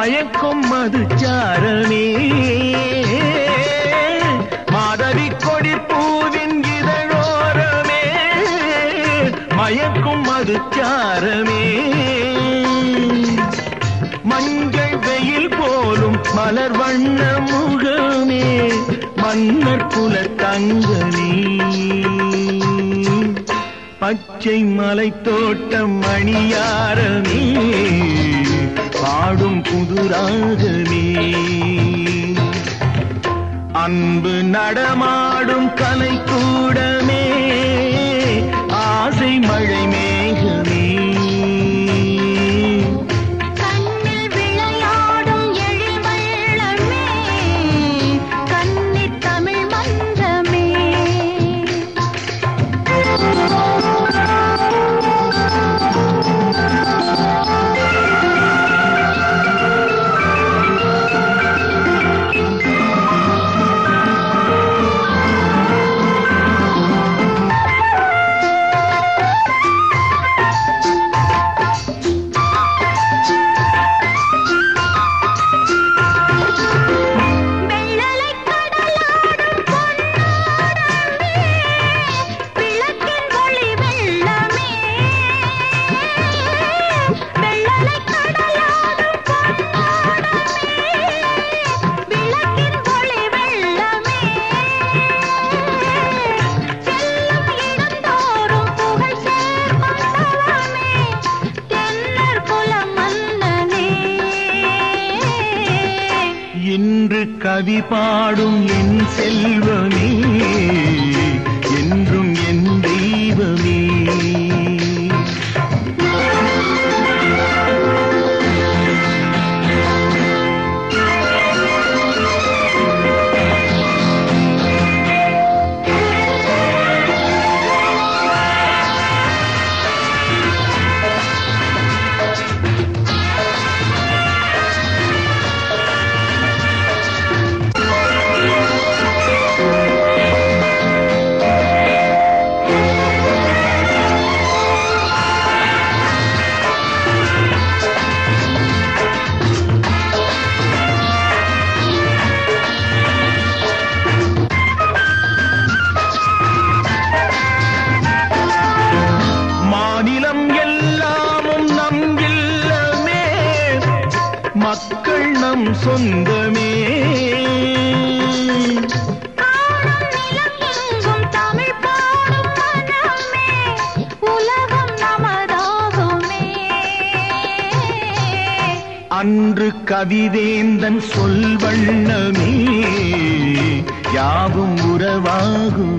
மயக்கும் மது சாரமே மாதவி கொடி பூவின் இதழோரமே மயக்கும் மது சாரமே மஞ்சள் வெயில் போலும் மலர் வண்ண முகமே மன்னர் குல தங்கமே பச்சை மலை தோட்டம் மணியாரமே பாடும் புதுராகமே அன்பு நடமாடும் கலை கூடமே ஆசை மழை மேகமே கண்ணில் விளையாடும் எழில்வள்ளமே கன்னித் தமிழ் மன்றமே வெள்ளலைக் கடலாடும் பொன்னோடமே விளக்கின் ஒளி வெள்ளமே வெள்ளலைக் கடலாடும் பொன்னோடமே விளக்கின் ஒளி வெள்ளமே செல்லும் இடந்தோறும் புகழ் சேர்மந்தவமே தென்னர் குலம் மன்னனே இன்று கவி பாடும் என் செல்வமே என்றும் என் தெய்வமே மாநிலம் எல்லாமும் நம் இல்லமே மக்கள் நம் சொந்தமே காணும் நிலம் எங்கும் தமிழ் பாடும் மனமே உலகம் நமதாகுமே அன்று கவிவேந்தன் சொல் வண்ணமே யாவும் உறவாகும்